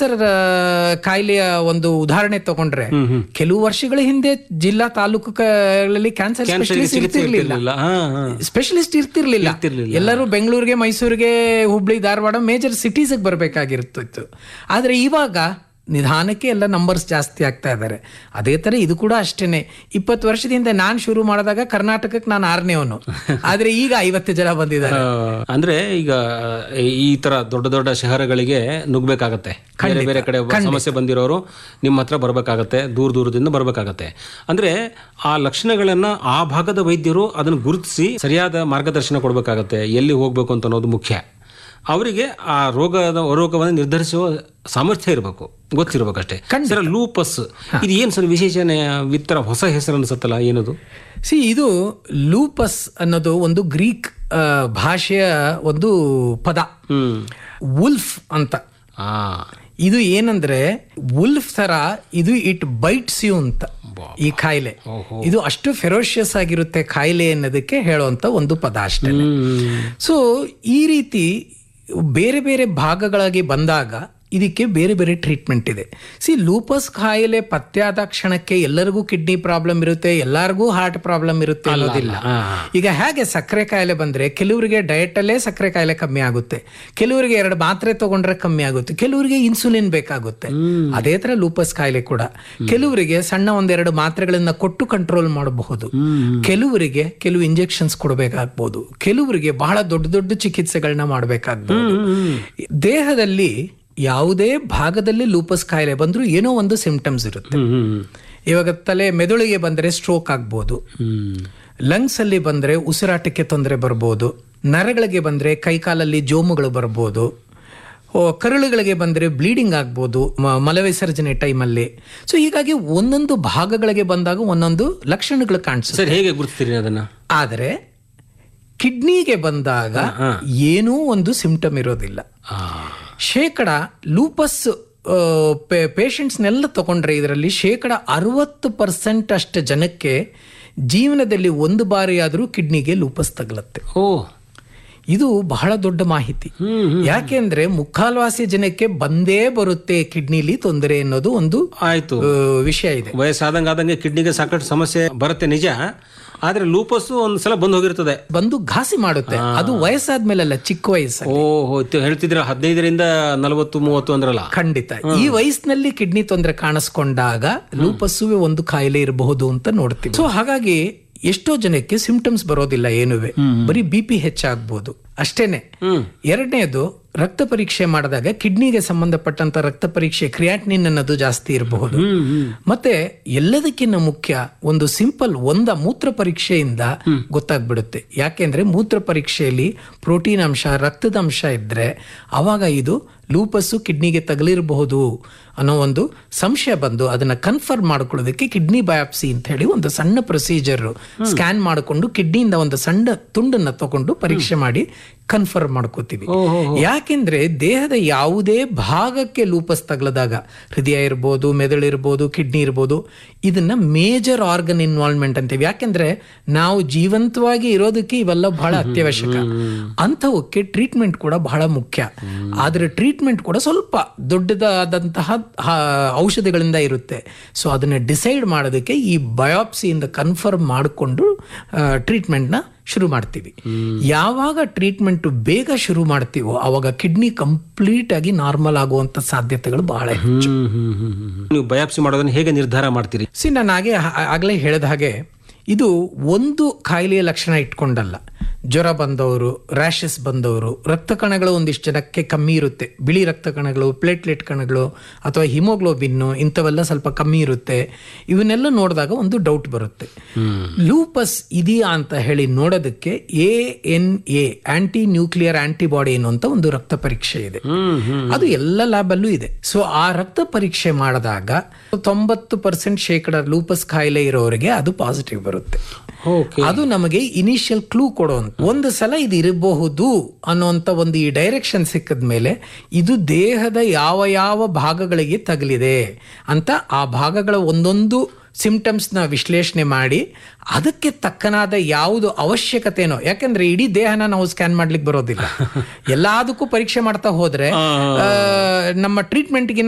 Cancer ಕಾಯಿಲೆಯ ಒಂದು ಉದಾಹರಣೆ ತಗೊಂಡ್ರೆ ಕೆಲವು ವರ್ಷಗಳ ಹಿಂದೆ ಜಿಲ್ಲಾ ತಾಲೂಕುಗಳಲ್ಲಿ ಕ್ಯಾನ್ಸರ್ ಸ್ಪೆಷಲಿಸ್ಟ್ ಇರ್ತಿರ್ಲಿಲ್ಲ ಇರ್ಲಿಲ್ಲ. ಹಾ, ಹಾ. ಸ್ಪೆಷಲಿಸ್ಟ್ ಇರ್ತಿರ್ಲಿಲ್ಲ ಇರ್ತಿರ್ಲಿಲ್ಲ. ಎಲ್ಲರೂ ಬೆಂಗಳೂರಿಗೆ ಮೈಸೂರಿಗೆ ಹುಬ್ಳಿ ಧಾರವಾಡ ಮೇಜರ್ ಸಿಟೀಸ್ ಬರಬೇಕಾಗಿರ್ತಿತ್ತು ಆದ್ರೆ ಇವಾಗ ನಿಧಾನಕ್ಕೆ ಎಲ್ಲ ನಂಬರ್ಸ್ ಜಾಸ್ತಿ ಆಗ್ತಾ ಇದ್ದಾರೆ ಅದೇ ತರ ಇದು ಕೂಡ ಅಷ್ಟೇನೆ ಇಪ್ಪತ್ತು ವರ್ಷದಿಂದ ನಾನು ಶುರು ಮಾಡಿದಾಗ ಕರ್ನಾಟಕಕ್ಕೆ ನಾನು ಆರನೇವನು ಆದ್ರೆ ಈಗ ಐವತ್ತು ಜನ ಬಂದಿದ್ದಾರೆ ಆ, ಅಂದ್ರೆ ಈಗ ಈ ತರ ದೊಡ್ಡ ದೊಡ್ಡ ಶಹರಗಳಿಗೆ ನುಗ್ಬೇಕಾಗತ್ತೆ ಬೇರೆ ಬೇರೆ ಕಡೆ ಸಮಸ್ಯೆ ಬಂದಿರೋರು ನಿಮ್ಮ ಹತ್ರ ಬರ್ಬೇಕಾಗತ್ತೆ ದೂರ ದೂರದಿಂದ ಬರ್ಬೇಕಾಗತ್ತೆ ಅಂದ್ರೆ ಆ ಲಕ್ಷಣಗಳನ್ನ ಆ ಭಾಗದ ವೈದ್ಯರು ಅದನ್ನು ಗುರುತಿಸಿ ಸರಿಯಾದ ಮಾರ್ಗದರ್ಶನ ಕೊಡ್ಬೇಕಾಗತ್ತೆ ಎಲ್ಲಿ ಹೋಗ್ಬೇಕು ಅಂತ ಅನ್ನೋದು ಮುಖ್ಯ ಅವರಿಗೆ ಆ ರೋಗದ ರೋಗವನ್ನು ನಿರ್ಧರಿಸುವ ಸಾಮರ್ಥ್ಯ ಇರಬೇಕು ಗೊತ್ತಿರ್ಬೇಕಷ್ಟೇ ಸರ್ ಲೂಪಸ್ ಇದು ಏನು ಸರ್ ವಿಶೇಷಣೆ ವಿತ್ತರ ಹೊಸ ಹೆಸರು ಅನ್ಸುತ್ತಲ್ಲ ಏನದು ಸಿ ಇದು ಲೂಪಸ್ ಅನ್ನೋದು ಒಂದು ಗ್ರೀಕ್ ಆ, ಭಾಷೆಯ ಒಂದು ಪದ ಹ್ಮ್ ವುಲ್ಫ್ ಅಂತ ಆ ಇದು ಏನಂದ್ರೆ ವುಲ್ಫ್ ತರ ಇದು ಇಟ್ ಬೈಟ್ಸ್ ಯು ಅಂತ ಈ ಕಾಯಿಲೆ ಇದು ಅಷ್ಟು ಫೆರೋಷಿಯಸ್ ಆಗಿರುತ್ತೆ ಕಾಯಿಲೆ ಅನ್ನೋದಕ್ಕೆ ಹೇಳುವಂತ ಒಂದು ಪದ ಅಷ್ಟೇ ಸೊ ಈ ರೀತಿ ಬೇರೆ ಬೇರೆ ಭಾಗಗಳಾಗಿ ಬಂದಾಗ ಇದಕ್ಕೆ ಬೇರೆ ಬೇರೆ ಟ್ರೀಟ್ಮೆಂಟ್ ಇದೆ ಸಿ ಲೂಪಸ್ ಕಾಯಿಲೆ ಪತ್ತೆಯಾದ ಕ್ಷಣಕ್ಕೆ ಎಲ್ಲರಿಗೂ ಕಿಡ್ನಿ ಪ್ರಾಬ್ಲಮ್ ಇರುತ್ತೆ ಎಲ್ಲರಿಗೂ ಹಾರ್ಟ್ ಪ್ರಾಬ್ಲಮ್ ಇರುತ್ತೆ ಅನ್ನೋದಿಲ್ಲ ಈಗ ಹೇಗೆ ಸಕ್ಕರೆ ಕಾಯಿಲೆ ಬಂದ್ರೆ ಕೆಲವರಿಗೆ ಡಯಟ್ ಅಲ್ಲೇ ಸಕ್ಕರೆ ಕಾಯಿಲೆ ಕಮ್ಮಿ ಆಗುತ್ತೆ ಕೆಲವರಿಗೆ ಎರಡು ಮಾತ್ರೆ ತಗೊಂಡ್ರೆ ಕಮ್ಮಿ ಆಗುತ್ತೆ ಕೆಲವರಿಗೆ ಇನ್ಸುಲಿನ್ ಬೇಕಾಗುತ್ತೆ ಅದೇ ತರ ಲೂಪಸ್ ಕಾಯಿಲೆ ಕೂಡ ಕೆಲವರಿಗೆ ಸಣ್ಣ ಒಂದೆರಡು ಮಾತ್ರೆಗಳನ್ನ ಕೊಟ್ಟು ಕಂಟ್ರೋಲ್ ಮಾಡಬಹುದು ಕೆಲವರಿಗೆ ಕೆಲವು ಇಂಜೆಕ್ಷನ್ಸ್ ಕೊಡಬೇಕಾಗ್ಬೋದು ಕೆಲವರಿಗೆ ಬಹಳ ದೊಡ್ಡ ದೊಡ್ಡ ಚಿಕಿತ್ಸೆಗಳನ್ನ ಮಾಡಬೇಕಾಗ್ಬೋದು ದೇಹದಲ್ಲಿ ಯಾವುದೇ ಭಾಗದಲ್ಲಿ ಲೂಪಸ್ ಕಾಯಿಲೆ ಬಂದ್ರೂ ಏನೋ ಒಂದು ಸಿಂಪ್ಟಮ್ಸ್ ಇರುತ್ತೆ ಇವಾಗ ತಲೆ ಮೆದುಳಿಗೆ ಬಂದರೆ ಸ್ಟ್ರೋಕ್ ಆಗ್ಬೋದು ಲಂಗ್ಸ್ ಅಲ್ಲಿ ಬಂದ್ರೆ ಉಸಿರಾಟಕ್ಕೆ ತೊಂದರೆ ಬರ್ಬೋದು ನರಗಳಿಗೆ ಬಂದ್ರೆ ಕೈಕಾಲಲ್ಲಿ ಜೋಮುಗಳು ಬರ್ಬೋದು ಓ, ಕರುಳುಗಳಿಗೆ ಬಂದರೆ ಬ್ಲೀಡಿಂಗ್ ಆಗ್ಬೋದು ಮ- ಮಲವಿಸರ್ಜನೆ ಟೈಮಲ್ಲಿ ಸೊ ಹೀಗಾಗಿ ಒಂದೊಂದು ಭಾಗಗಳಿಗೆ ಬಂದಾಗ ಒಂದೊಂದು ಲಕ್ಷಣಗಳು ಕಾಣಿಸುತ್ತೆ ಸರ್ ಹೇಗೆ ಗುರುತಿಸ್ತೀರಿ ಅದನ್ನ ಆದರೆ ಕಿಡ್ನಿಗೆ ಬಂದಾಗ ಏನೂ ಒಂದು ಸಿಂಪ್ಟಮ್ ಇರೋದಿಲ್ಲ ಆ, ಶೇಕಡ ಲೂಪಸ್ ಪೇಷಂಟ್ಸ್ನೆಲ್ಲ ತಗೊಂಡ್ರೆ ಇದರಲ್ಲಿ ಶೇಕಡ ಅರವತ್ತು ಪರ್ಸೆಂಟ್ ಅಷ್ಟು ಜನಕ್ಕೆ ಜೀವನದಲ್ಲಿ ಒಂದು ಬಾರಿ ಆದರೂ ಕಿಡ್ನಿಗೆ ಲೂಪಸ್ ತಗಲತ್ತೆ ಓ ಇದು ಬಹಳ ದೊಡ್ಡ ಮಾಹಿತಿ ಯಾಕೆಂದ್ರೆ ಮುಕ್ಕಾಲ್ವಾಸಿ ಜನಕ್ಕೆ ಬಂದೇ ಬರುತ್ತೆ ಕಿಡ್ನಿಲಿ ತೊಂದರೆ ಅನ್ನೋದು ಒಂದು ಆಯ್ತು ಆ, ವಿಷಯ ಇದೆ ವಯಸ್ಸಾದಂಗ ಆದಂಗೆ ಕಿಡ್ನಿಗೆ ಸಾಕಷ್ಟು ಸಮಸ್ಯೆ ಬರುತ್ತೆ ನಿಜ ಆದ್ರೆ ಲೂಪಸ್ ಒಂದ್ಸಲ ಬಂದು ಹೋಗಿರ್ತದೆ ಬಂದು ಘಾಸಿ ಮಾಡುತ್ತೆ ಅದು ವಯಸ್ಸಾದ್ಮೇಲಲ್ಲ ಚಿಕ್ಕ ವಯಸ್ಸು ಓ ಹೋಯ್ತು ಹೇಳ್ತಿದ್ರ ಹದಿನೈದರಿಂದ ನಲವತ್ತು ಮೂವತ್ತು ಅಂದ್ರಲ್ಲ ಖಂಡಿತ ಈ ವಯಸ್ಸಿನಲ್ಲಿ ಕಿಡ್ನಿ ತೊಂದರೆ ಕಾಣಿಸ್ಕೊಂಡಾಗ ಲೂಪಸ್ಸುವೆ ಒಂದು ಕಾಯಿಲೆ ಇರಬಹುದು ಅಂತ ನೋಡ್ತೀವಿ ಸೊ ಹಾಗಾಗಿ ಎಷ್ಟೋ ಜನಕ್ಕೆ ಸಿಂಪ್ಟಮ್ಸ್ ಬರೋದಿಲ್ಲ ಏನುವೆ ಬರೀ ಬಿ ಪಿ ಹೆಚ್ಚಾಗ್ಬೋದು ಅಷ್ಟೇನೆ ಎರಡನೇದು ರಕ್ತ ಪರೀಕ್ಷೆ ಮಾಡಿದಾಗ ಕಿಡ್ನಿಗೆ ಸಂಬಂಧಪಟ್ಟಂತ ರಕ್ತ ಪರೀಕ್ಷೆ ಕ್ರಿಯಾಟ್ನಿನ್ ಅನ್ನೋದು ಜಾಸ್ತಿ ಇರಬಹುದು ಮತ್ತೆ ಎಲ್ಲದಕ್ಕಿಂತ ಮುಖ್ಯ ಒಂದು ಸಿಂಪಲ್ ಒಂದ ಮೂತ್ರ ಪರೀಕ್ಷೆಯಿಂದ ಗೊತ್ತಾಗ್ಬಿಡುತ್ತೆ ಯಾಕೆಂದ್ರೆ ಮೂತ್ರ ಪರೀಕ್ಷೆಯಲ್ಲಿ ಪ್ರೋಟೀನ್ ಅಂಶ ರಕ್ತದ ಅಂಶ ಇದ್ರೆ ಅವಾಗ ಇದು ಲೂಪಸ್ಸು ಕಿಡ್ನಿಗೆ ತಗಲಿರಬಹುದು ಅನ್ನೋ ಒಂದು ಸಂಶಯ ಬಂದು ಅದನ್ನ ಕನ್ಫರ್ಮ್ ಮಾಡ್ಕೊಳ್ಳೋದಕ್ಕೆ ಕಿಡ್ನಿ ಬಯಾಪ್ಸಿ ಅಂತ ಹೇಳಿ ಒಂದು ಸಣ್ಣ ಪ್ರೊಸೀಜರ್ ಸ್ಕ್ಯಾನ್ ಮಾಡಿಕೊಂಡು ಕಿಡ್ನಿಯಿಂದ ಒಂದು ಸಣ್ಣ ತುಂಡನ್ನ ತಗೊಂಡು ಪರೀಕ್ಷೆ ಮಾಡಿ ಕನ್ಫರ್ಮ್ ಮಾಡ್ಕೋತೀವಿ ಯಾಕೆಂದ್ರೆ ದೇಹದ ಯಾವುದೇ ಭಾಗಕ್ಕೆ ಲೂಪಸ್ ತಗಲದಾಗ ಹೃದಯ ಇರ್ಬೋದು ಮೆದುಳಿರ್ಬೋದು ಕಿಡ್ನಿ ಇರ್ಬೋದು ಇದನ್ನ ಮೇಜರ್ ಆರ್ಗನ್ ಇನ್ವಾಲ್ವ್ಮೆಂಟ್ ಅಂತೀವಿ ಯಾಕೆಂದ್ರೆ ನಾವು ಜೀವಂತವಾಗಿ ಇರೋದಕ್ಕೆ ಇವೆಲ್ಲ ಬಹಳ ಅತ್ಯವಶ್ಯಕ ಅಂಥವಕ್ಕೆ ಟ್ರೀಟ್ಮೆಂಟ್ ಕೂಡ ಬಹಳ ಮುಖ್ಯ ಆದ್ರೆ ಟ್ರೀಟ್ಮೆಂಟ್ ಕೂಡ ಸ್ವಲ್ಪ ದೊಡ್ಡದಾದಂತಹ ಆ, ಔಷಧಿಗಳಿಂದ ಇರುತ್ತೆ ಸೊ ಅದನ್ನ ಡಿಸೈಡ್ ಮಾಡೋದಕ್ಕೆ ಈ ಬಯಾಪ್ಸಿಯಿಂದ ಕನ್ಫರ್ಮ್ ಮಾಡಿಕೊಂಡು ಟ್ರೀಟ್ಮೆಂಟ್ನ ಶುರು ಮಾಡ್ತೀವಿ ಯಾವಾಗ ಟ್ರೀಟ್ಮೆಂಟ್ ಬೇಗ ಶುರು ಮಾಡ್ತೀವೋ ಅವಾಗ ಕಿಡ್ನಿ ಕಂಪ್ಲೀಟ್ ಆಗಿ ನಾರ್ಮಲ್ ಆಗುವಂತ ಸಾಧ್ಯತೆಗಳು ಬಹಳ ಹೆಚ್ಚು ನೀವು ಬಯಾಪ್ಸಿ ಮಾಡೋದನ್ನ ಹೇಗೆ ನಿರ್ಧಾರ ಮಾಡ್ತೀರಿ ಸಿ ನಾನು ಹಾಗೆ ಆಗಲೇ ಹೇಳಿದ ಹಾಗೆ ಇದು ಒಂದು ಕಾಯಿಲೆಯ ಲಕ್ಷಣ ಇಟ್ಕೊಂಡಲ್ಲ ಜ್ವರ ಬಂದವರು ರ್ಯಾಷಸ್ ಬಂದವರು ರಕ್ತ ಕಣಗಳು ಒಂದಿಷ್ಟು ಜನಕ್ಕೆ ಕಮ್ಮಿ ಇರುತ್ತೆ ಬಿಳಿ ರಕ್ತ ಕಣಗಳು ಪ್ಲೇಟ್ಲೆಟ್ ಕಣಗಳು ಅಥವಾ ಹಿಮೋಗ್ಲೋಬಿನ್ನು ಇಂಥವೆಲ್ಲ ಸ್ವಲ್ಪ ಕಮ್ಮಿ ಇರುತ್ತೆ ಇವನ್ನೆಲ್ಲ ನೋಡಿದಾಗ ಒಂದು ಡೌಟ್ ಬರುತ್ತೆ ಲೂಪಸ್ ಇದೆಯಾ ಅಂತ ಹೇಳಿ ನೋಡೋದಕ್ಕೆ A N A anti nuclear antibody ಅನ್ನುವಂಥ ಒಂದು ರಕ್ತ ಪರೀಕ್ಷೆ ಇದೆ ಅದು ಎಲ್ಲ ಲ್ಯಾಬ್ ಅಲ್ಲೂ ಇದೆ ಸೊ ಆ ರಕ್ತ ಪರೀಕ್ಷೆ ಮಾಡಿದಾಗ ತೊಂಬತ್ತು ಪರ್ಸೆಂಟ್ ಶೇಕಡ ಲೂಪಸ್ ಕಾಯಿಲೆ ಇರೋರಿಗೆ ಅದು ಪಾಸಿಟಿವ್ ಬರುತ್ತೆ ಓಕೆ ಅದು ನಮಗೆ ಇನಿಷಿಯಲ್ ಕ್ಲೂ ಕೊಡುವಂತ ಒಂದು ಸಲ ಇದು ಇರಬಹುದು ಅನ್ನುವಂತ ಒಂದು ಈ ಡೈರೆಕ್ಷನ್ ಸಿಕ್ಕಿದ ಮೇಲೆ ಇದು ದೇಹದ ಯಾವ ಯಾವ ಭಾಗಗಳಿಗೆ ತಗಲಿದೆ ಅಂತ ಆ ಭಾಗಗಳ ಒಂದೊಂದು ಸಿಂಪ್ಟಮ್ಸ್ ನ ವಿಶ್ಲೇಷಣೆ ಮಾಡಿ ಅದಕ್ಕೆ ತಕ್ಕನಾದ ಯಾವುದು ಅವಶ್ಯಕತೆನೋ ಯಾಕಂದ್ರೆ ಇಡೀ ದೇಹನ ನಾವು ಸ್ಕ್ಯಾನ್ ಮಾಡ್ಲಿಕ್ಕೆ ಬರೋದಿಲ್ಲ ಎಲ್ಲದಕ್ಕೂ ಪರೀಕ್ಷೆ ಮಾಡ್ತಾ ಹೋದ್ರೆ ಆ, ನಮ್ಮ ಟ್ರೀಟ್ಮೆಂಟ್ಗಿನ